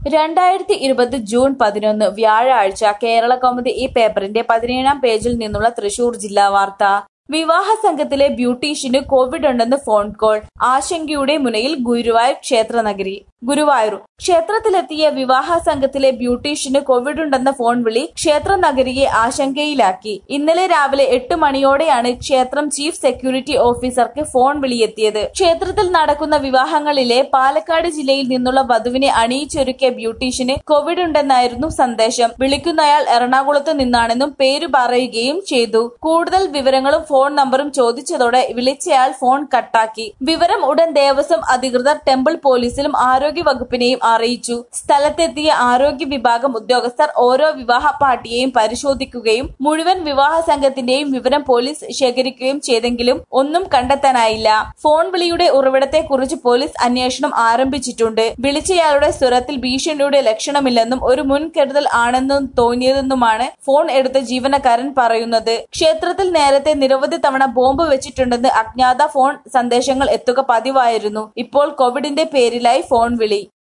രണ്ടായിരത്തി ഇരുപത് ജൂൺ പതിനൊന്ന് വ്യാഴാഴ്ച കേരള കൗമുദി ഈ പേപ്പറിന്റെ പതിനേഴാം പേജിൽ നിന്നുള്ള തൃശൂർ ജില്ലാ വാർത്ത വിവാഹ സംഘത്തിലെ ബ്യൂട്ടീഷ്യന് കോവിഡ് ഉണ്ടെന്ന് ഫോൺ കോൾ ആശങ്കയുടെ മുനയിൽ ഗുരുവായൂർ ക്ഷേത്രനഗരി ഗുരുവായൂർ ക്ഷേത്രത്തിലെത്തിയ വിവാഹ സംഘത്തിലെ ബ്യൂട്ടീഷ്യന് കോവിഡ് ഉണ്ടെന്ന ഫോൺ വിളി ക്ഷേത്രനഗരിയെ ആശങ്കയിലാക്കി ഇന്നലെ രാവിലെ എട്ട് മണിയോടെയാണ് ക്ഷേത്രം ചീഫ് സെക്യൂരിറ്റി ഓഫീസർക്ക് ഫോൺ വിളിയെത്തിയത് ക്ഷേത്രത്തിൽ നടക്കുന്ന വിവാഹങ്ങളിലെ പാലക്കാട് ജില്ലയിൽ നിന്നുള്ള വധുവിനെ അണിയിച്ചൊരുക്കിയ ബ്യൂട്ടീഷ്യന് കോവിഡ് ഉണ്ടെന്നായിരുന്നു സന്ദേശം വിളിക്കുന്നയാൾ എറണാകുളത്ത് നിന്നാണെന്നും പേര് പറയുകയും ചെയ്തു കൂടുതൽ വിവരങ്ങളും ഫോൺ നമ്പറും ചോദിച്ചതോടെ വിളിച്ചയാൾ ഫോൺ കട്ടാക്കി വിവരം ഉടൻ ദേവസ്വം അധികൃതർ ടെമ്പിൾ പോലീസിലും ആരോഗ്യ വകുപ്പിനെയും അറിയിച്ചു സ്ഥലത്തെത്തിയ ആരോഗ്യ വിഭാഗം ഉദ്യോഗസ്ഥർ ഓരോ വിവാഹ പാർട്ടിയെയും പരിശോധിക്കുകയും മുഴുവൻ വിവാഹ സംഘത്തിന്റെയും വിവരം പോലീസ് ശേഖരിക്കുകയും ചെയ്തെങ്കിലും ഒന്നും കണ്ടെത്താനായില്ല ഫോൺ വിളിയുടെ ഉറവിടത്തെക്കുറിച്ച് പോലീസ് അന്വേഷണം ആരംഭിച്ചിട്ടുണ്ട് വിളിച്ചയാളുടെ സ്വരത്തിൽ ഭീഷണിയുടെ ലക്ഷണമില്ലെന്നും ഒരു മുൻകരുതൽ ആണെന്നും തോന്നിയതെന്നുമാണ് ഫോൺ എടുത്ത ജീവനക്കാരൻ പറയുന്നത് ക്ഷേത്രത്തിൽ നേരത്തെ നിരവധി തവണ ബോംബ് വെച്ചിട്ടുണ്ടെന്ന് അജ്ഞാത ഫോൺ സന്ദേശങ്ങൾ എത്തുക പതിവായിരുന്നു ഇപ്പോൾ കോവിഡിന്റെ പേരിലായി ഫോൺ വിളി